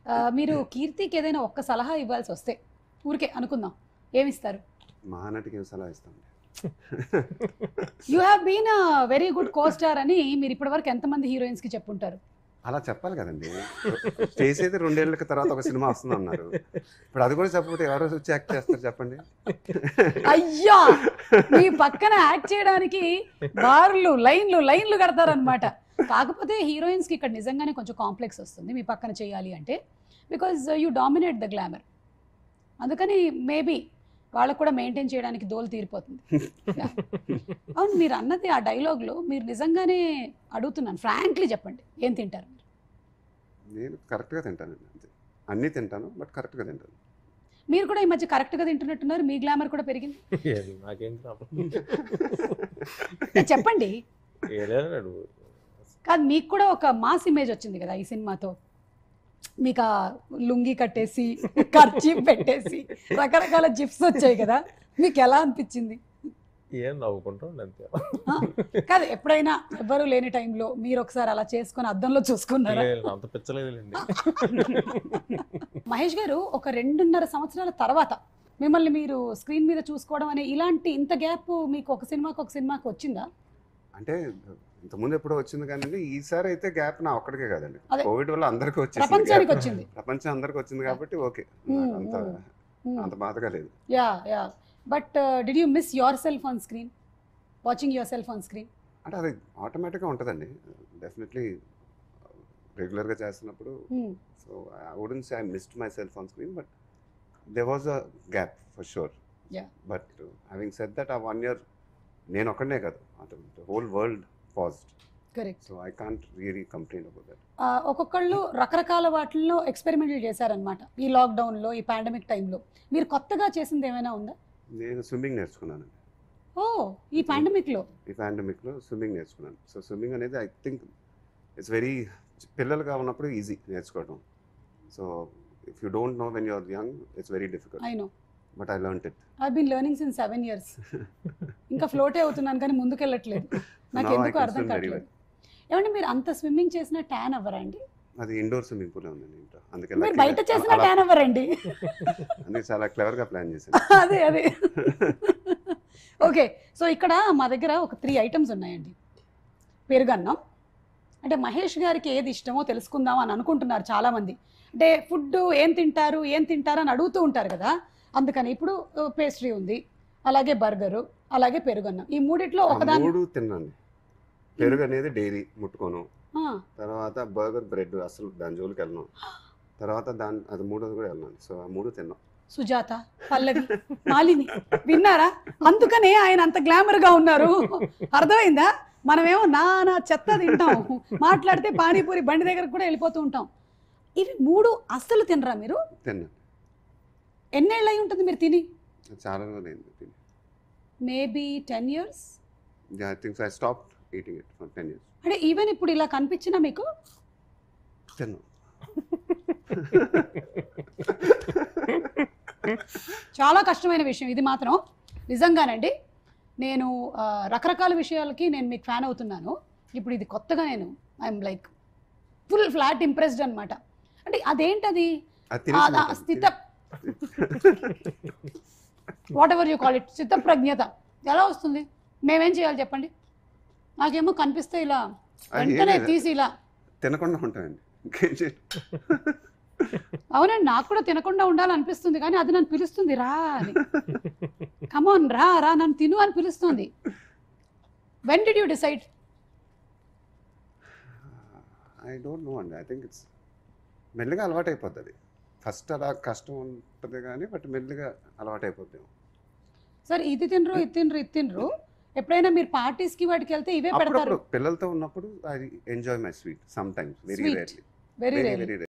ఆ, మీరు కీర్తికి ఏదైనా ఒక్క సలహా ఇవ్వాల్సి వస్తే ఊరికే అనుకుందాం ఏమిస్తారు మహానటికి ఏం సలహా ఇస్తాం you have been very good co star అని మీరు ఇప్పటివరకు ఎంతమంది హీరోయిన్స్ కి చెప్పుంటారు అలా చెప్పాలి కదండి చేసేది రెండేళ్ల తర్వాత ఒక సినిమా వస్తుంది అన్నారు ఇప్పుడు అది కూడా చెప్పకపోతే ఎవరో వచ్చి యాక్ట్ చేస్తారు చెప్పండి అయ్యా మీ పక్కన యాక్ట్ చేయడానికి బార్లు లైన్లు లైన్లు కడతారనమాట కాకపోతే హీరోయిన్స్ కి ఇక్కడ నిజంగానే కొంచెం కాంప్లెక్స్ వస్తుంది మీ పక్కన చేయాలి అంటే because you dominate the glamour అందుకని మేబీ వాళ్ళకు కూడా మెయింటైన్ చేయడానికి దోలు తీరిపోతుంది Yeah. అవును మీరు అన్నది ఆ డైలాగ్లో మీరు నిజంగానే అడుగుతున్నాను ఫ్రాంక్లీ చెప్పండి ఏం తింటారు మీరు నేను కరెక్ట్గా తింటానండి అంతే అన్నీ తింటాను బట్ కరెక్ట్గా తింటాను మీరు కూడా ఈ మధ్య కరెక్ట్గా తింటున్నట్టున్నారు మీ గ్లామర్ కూడా పెరిగింది ఏది నాకేం ప్రాబ్లం చెప్పండి ఏలేనాడు కాదు మీకు కూడా ఒక మాస్ ఇమేజ్ వచ్చింది కదా ఈ సినిమాతో మీకు ఆ లుంగి కట్టేసి ఖర్చీ పెట్టేసి రకరకాల జిప్స్ వచ్చాయి కదా మీకు ఎలా అనిపించింది ఏం నవ్వుకుంటాం అంతే ఆ? కాదు ఎప్పుడైనా ఎవ్వరూ లేని టైంలో మీరు ఒకసారి అలా చేసుకొని అద్దంలో చూసుకున్నారా లేదు, అంత పిచ్చలేదులేండి మహేష్ గారు ఒక రెండున్నర సంవత్సరాల తర్వాత మిమ్మల్ని మీరు స్క్రీన్ మీద చూసుకోవడం అనే ఇలాంటి ఇంత గ్యాప్ మీకు ఒక సినిమాకి ఒక సినిమాకి వచ్చిందా అంటే ఇంతకుముందు ఎప్పుడో వచ్చింది కానీ ఈసారి అయితే గ్యాప్ నా ఒక్కడికే కాదండి అదే. కోవిడ్ వల్ల అందరికీ వచ్చింది ప్రపంచానికి gap. వచ్చింది ప్రపంచం అందరికి వచ్చింది కాబట్టి ఓకే Hmm, అంత hmm. అంత బాధగా లేదు yeah yeah but did you miss yourself on screen watching yourself on screen అంటే అది ఆటోమేటిక్గా ఉంటుందండి డెఫినెట్లీ రెగ్యులర్గా చేస్తున్నప్పుడు so I wouldn't say I missed myself on screen but there was a gap for sure Yeah. But having set that ah one year నేను ఒక్కడనే కాదు whole world paused correct so I can't really complaint about that ఒక్కొక్కళ్ళు రకరకాల వాటిల్లో ఎక్స్పెరిమెంట్లు చేశారనమాట ఈ లాక్డౌన్లో ఈ పాండమిక్ టైంలో మీరు కొత్తగా చేసింది ఏమైనా ఉందా నేను స్విమ్మింగ్ నేర్చుకున్నాను ఓ ఈ పాండమిక్లో ఈ పాండమిక్లో స్విమ్మింగ్ నేర్చుకున్నాను సో స్విమ్మింగ్ అనేది ఐ థింక్ ఇట్స్ వెరీ పిల్లలుగా ఉన్నప్పుడు ఈజీ నేర్చుకోవడం so if you don't know when you're young it's very difficult I know but I learn it I been learning since seven years ఇంకా ఫ్లోటే అవుతున్నాను కానీ ముందుకెళ్ళట్లేదు నాకు Now I ఎందుకు can అర్థం swim very కావట్లేదు ఏమంటే మీరు అంత స్విమ్మింగ్ చేసిన ట్యాన్ అవ్వరండి అది ఇండోర్ స్విమ్మింగ్ పూల్ ఉందండి ఇంట్లో అందుకే మీరు lucky బయట గా చేసిన అలా- ట్యాన్ అవ్వరండి అందుకే చాలా క్లవర్గా ప్లాన్ చేశాను అదే అదే ఓకే సో ఇక్కడ మా దగ్గర ఒక త్రీ ఐటమ్స్ ఉన్నాయండి పెరుగన్నం అంటే మహేష్ గారికి ఏది ఇష్టమో తెలుసుకుందాం అని అనుకుంటున్నారు చాలామంది అంటే ఫుడ్ ఏం తింటారు ఏం తింటారు అని అడుగుతూ ఉంటారు కదా అందుకని ఇప్పుడు పేస్ట్రీ ఉంది అలాగే బర్గరు అలాగే పెరుగన్నం ఈ మూడిట్లో ఆ ఒకదాని మూడు తిన్నాను పెరుగు అనేది డైలీ ముట్టుకోను ఆ, తర్వాత బర్గర్ బ్రెడ్ అసలు దాని జోలికి వెళ్ళను తర్వాత దాని అది మూడోది కూడా వెళ్ళాను సో ఆ మూడు తిన్నాం సుజాత పల్లవి మాలిని విన్నారా అందుకనే ఆయన అంత గ్లామర్ గా ఉన్నారు అర్థమైందా మనమేమో నా నా చెత్త తింటాం మాట్లాడితే పానీపూరి బండి దగ్గరకు కూడా వెళ్ళిపోతూ ఉంటాం ఇవి మూడు అస్సలు తినరా మీరు తిన్నాను ఎన్నేళ్ళు అయి ఉంటుంది మీరు తిని చాలా రోజులైంది తిని maybe ten years I think I stop eating it for ten years అంటే ఈవెన్ ఇప్పుడు ఇలా కనిపించినా మీకు తిన్నాను చాలా కష్టమైన విషయం ఇది మాత్రం నిజంగానండి నేను ఆ, రకరకాల విషయాలకి నేను మీకు ఫ్యాన్ అవుతున్నాను ఇప్పుడు ఇది కొత్తగా నేను I'm like full flat impressed అనమాట అంటే అదేంటది అది ఆ- ఆ తినేసి స్థిత whatever you call it స్థిత ప్రజ్ఞత ఎలా వస్తుంది మేమేం చేయాలి చెప్పండి నాకేమో కనిపిస్తే ఇలా అది ఏం వెంటనే లేదు. తీసి ఇలా తినకుండా ఉంటానండి ఇంకేం చేయాలి అవునండి నాకు కూడా తినకుండా ఉండాలనిపిస్తుంది కానీ అది నన్ను పిలుస్తుంది రా అని కమాన్ రా రా నన్ను తిను అని పిలుస్తుంది when did you decide I don't know అండి ఐ థింక్ ఇట్స్ మెల్లిగా అలవాటు అయిపోతుంది ఫస్ట్ అలా కష్టం ఉంటుంది కానీ బట్ మెల్లిగా అలవాటు అయిపోద్ది సార్ ఇది తినరు ఇది తినరు ఇది తినరు ఎప్పుడైనా మీరు పార్టీస్కి వాటికి వెళ్తే ఇవే పెడతారు అప్పుడప్పుడు పిల్లలతో ఉన్నప్పుడు I enjoy my sweet sometimes very Sweet. Rarely very very rare very